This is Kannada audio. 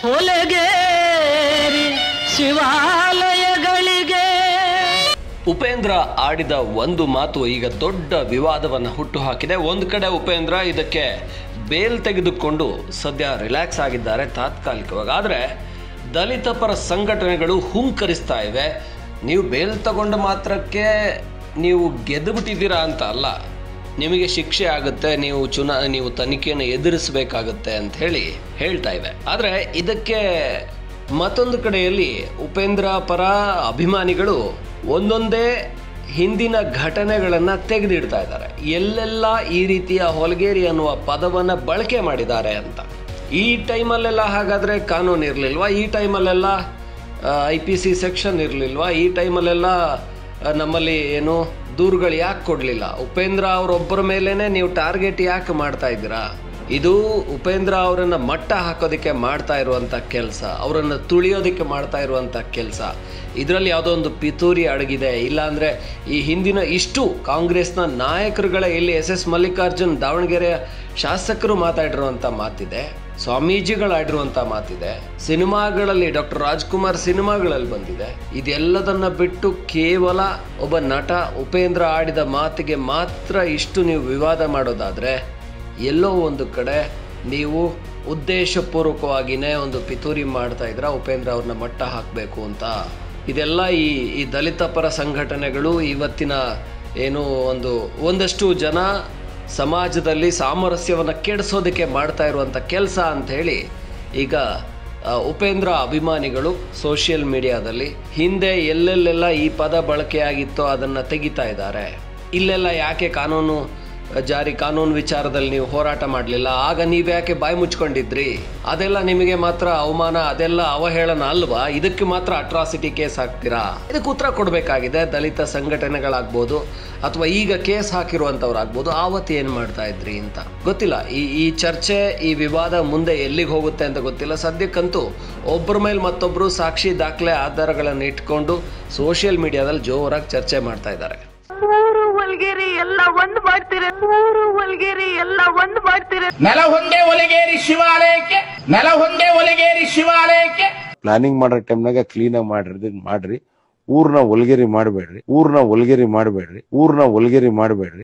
ಹೊಲಗೇರಿ ಶಿವಾಲಯಗಳಿಗೆ ಉಪೇಂದ್ರ ಆಡಿದ ಒಂದು ಮಾತು ಈಗ ದೊಡ್ಡ ವಿವಾದವನ್ನು ಹುಟ್ಟುಹಾಕಿದೆ ಒಂದು ಕಡೆ ಉಪೇಂದ್ರ ಇದಕ್ಕೆ ಬೇಲ್ ತೆಗೆದುಕೊಂಡು ಸದ್ಯ ರಿಲ್ಯಾಕ್ಸ್ ಆಗಿದ್ದಾರೆ ತಾತ್ಕಾಲಿಕವಾಗಿ ಆದರೆ ದಲಿತ ಪರ ಸಂಘಟನೆಗಳು ಹುಂಕರಿಸ್ತಾ ಇವೆ ನೀವು ಬೇಲ್ ತಗೊಂಡ ಮಾತ್ರಕ್ಕೆ ನೀವು ಗೆದ್ದು ಬಿಟ್ಟಿದ್ದೀರಾ ಅಂತ ಅಲ್ಲ ನಿಮಗೆ ಶಿಕ್ಷೆ ಆಗುತ್ತೆ ನೀವು ಚುನಾ ನೀವು ತನಿಖೆಯನ್ನು ಎದುರಿಸಬೇಕಾಗುತ್ತೆ ಅಂತ ಹೇಳಿ ಹೇಳ್ತಾ ಇವೆ ಆದರೆ ಇದಕ್ಕೆ ಮತ್ತೊಂದು ಕಡೆಯಲ್ಲಿ ಉಪೇಂದ್ರ ಪರ ಅಭಿಮಾನಿಗಳು ಒಂದೊಂದೇ ಹಿಂದಿನ ಘಟನೆಗಳನ್ನು ತೆಗೆದಿಡ್ತಾ ಇದ್ದಾರೆ ಎಲ್ಲೆಲ್ಲ ಈ ರೀತಿಯ ಹೊಲಗೇರಿ ಅನ್ನುವ ಪದವನ್ನು ಬಳಕೆ ಮಾಡಿದ್ದಾರೆ ಅಂತ ಈ ಟೈಮಲ್ಲೆಲ್ಲ ಹಾಗಾದರೆ ಕಾನೂನು ಇರಲಿಲ್ವಾ ಈ ಟೈಮಲ್ಲೆಲ್ಲ ಐ ಪಿ ಸಿ ಸೆಕ್ಷನ್ ಇರಲಿಲ್ವಾ ಈ ಟೈಮಲ್ಲೆಲ್ಲ ಆ, ನಮ್ಮಲ್ಲಿ ಏನು ದೂರುಗಳು ಯಾಕೆ ಕೊಡಲಿಲ್ಲ ಉಪೇಂದ್ರ ಅವರೊಬ್ಬರ ಮೇಲೇ ನೀವು ಟಾರ್ಗೆಟ್ ಯಾಕೆ ಮಾಡ್ತಾ ಇದ್ದೀರಾ ಇದು ಉಪೇಂದ್ರ ಅವರನ್ನು ಮಟ್ಟ ಹಾಕೋದಕ್ಕೆ ಮಾಡ್ತಾ ಇರುವಂಥ ಕೆಲಸ ಅವರನ್ನು ತುಳಿಯೋದಕ್ಕೆ ಮಾಡ್ತಾ ಇರುವಂಥ ಕೆಲಸ ಇದರಲ್ಲಿ ಯಾವುದೋ ಒಂದು ಪಿತೂರಿ ಅಡಗಿದೆ ಇಲ್ಲಾಂದರೆ ಈ ಹಿಂದಿನ ಇಷ್ಟು ಕಾಂಗ್ರೆಸ್ನ ನಾಯಕರುಗಳ ಇಲ್ಲಿ ಎಸ್ ಎಸ್ ಮಲ್ಲಿಕಾರ್ಜುನ್ ದಾವಣಗೆರೆಯ ಶಾಸಕರು ಮಾತಾಡಿರುವಂಥ ಮಾತಿದೆ ಸ್ವಾಮೀಜಿಗಳಾಡಿರುವಂಥ ಮಾತಿದೆ ಸಿನಿಮಾಗಳಲ್ಲಿ ಡಾಕ್ಟರ್ ರಾಜ್ಕುಮಾರ್ ಸಿನಿಮಾಗಳಲ್ಲಿ ಬಂದಿದೆ ಇದೆಲ್ಲದನ್ನ ಬಿಟ್ಟು ಕೇವಲ ಒಬ್ಬ ನಟ ಉಪೇಂದ್ರ ಆಡಿದ ಮಾತಿಗೆ ಮಾತ್ರ ಇಷ್ಟು ನೀವು ವಿವಾದ ಮಾಡೋದಾದ್ರೆ ಎಲ್ಲೋ ಒಂದು ಕಡೆ ನೀವು ಉದ್ದೇಶಪೂರ್ವಕವಾಗಿಯೇ ಒಂದು ಪಿತೂರಿ ಮಾಡ್ತಾ ಇದ್ರ ಉಪೇಂದ್ರ ಅವ್ರನ್ನ ಮಟ್ಟ ಹಾಕಬೇಕು ಅಂತ ಇದೆಲ್ಲ ಈ ಈ ದಲಿತ ಪರ ಸಂಘಟನೆಗಳು ಇವತ್ತಿನ ಏನು ಒಂದು ಒಂದಷ್ಟು ಜನ ಸಮಾಜದಲ್ಲಿ ಸಾಮರಸ್ಯವನ್ನು ಕೆಡಿಸೋದಕ್ಕೆ ಮಾಡ್ತಾ ಇರುವಂಥ ಕೆಲಸ ಅಂತ ಹೇಳಿ ಈಗ ಆ, ಉಪೇಂದ್ರ ಅಭಿಮಾನಿಗಳು ಸೋಷಿಯಲ್ ಮೀಡಿಯಾದಲ್ಲಿ ಹಿಂದೆ ಎಲ್ಲೆಲ್ಲೆಲ್ಲ ಈ ಪದ ಬಳಕೆಯಾಗಿತ್ತೋ ಅದನ್ನು ತೆಗಿತಾ ಇದ್ದಾರೆ ಇಲ್ಲೆಲ್ಲ ಯಾಕೆ ಕಾನೂನು ಜಾರಿ ಕಾನೂನು ವಿಚಾರದಲ್ಲಿ ನೀವು ಹೋರಾಟ ಮಾಡಲಿಲ್ಲ ಆಗ ನೀವ್ಯಾಕೆ ಬಾಯಿ ಮುಚ್ಕೊಂಡಿದ್ರಿ ಅದೆಲ್ಲ ನಿಮಗೆ ಮಾತ್ರ ಅವಮಾನ ಅದೆಲ್ಲ ಅವಹೇಳನ ಅಲ್ವಾ ಇದಕ್ಕೆ ಮಾತ್ರ ಅಟ್ರಾಸಿಟಿ ಕೇಸ್ ಹಾಕ್ತೀರಾ ಇದಕ್ಕೆ ಉತ್ತರ ಕೊಡಬೇಕಾಗಿದೆ ದಲಿತ ಸಂಘಟನೆಗಳಾಗ್ಬೋದು ಅಥವಾ ಈಗ ಕೇಸ್ ಹಾಕಿರುವಂಥವ್ರಾಗ್ಬೋದು ಆವತ್ತು ಏನು ಮಾಡ್ತಾ ಇದ್ರಿ ಅಂತ ಗೊತ್ತಿಲ್ಲ ಈ ಈ ಚರ್ಚೆ ಈ ವಿವಾದ ಮುಂದೆ ಎಲ್ಲಿಗೆ ಹೋಗುತ್ತೆ ಅಂತ ಗೊತ್ತಿಲ್ಲ ಸದ್ಯಕ್ಕಂತೂ ಒಬ್ಬರ ಮೇಲೆ ಮತ್ತೊಬ್ಬರು ಸಾಕ್ಷಿ ದಾಖಲೆ ಆಧಾರಗಳನ್ನು ಇಟ್ಕೊಂಡು ಸೋಷಿಯಲ್ ಮೀಡಿಯಾದಲ್ಲಿ ಜೋರಾಗಿ ಚರ್ಚೆ ಮಾಡ್ತಾ ಇದ್ದಾರೆ ಮೂರು ಹೊಲ್ಗೇರಿ ಎಲ್ಲ ಒಂದ್ ಮಾಡ್ತೀರ ಮೂರು ಹೊಲ್ಗೇರಿ ಎಲ್ಲ ಒಂದ್ ಮಾಡ್ತೀರ ನೆಲಹೊಂದೆ ಒಲಿಗೇರಿ ಶಿವಾಲಯಕ್ಕೆ ನೆಲಹೊಂದೆ ಒಲಿಗೇರಿ ಶಿವಾಲಯಕ್ಕೆ ಪ್ಲಾನಿಂಗ್ ಮಾಡೋ ಟೈಮ್ನಾಗ ಕ್ಲೀನ್ ಆಗಿ ಮಾಡ್ರಿ ಮಾಡ್ರಿ ಊರ್ನ ಒಲ್ಗೆರಿ ಮಾಡಬೇಡ್ರಿ ಊರ್ನ ಒಲ್ಗೆರಿ ಮಾಡಬೇಡ್ರಿ ಊರ್ನ ಒಲ್ಗೆರಿ ಮಾಡಬೇಡ್ರಿ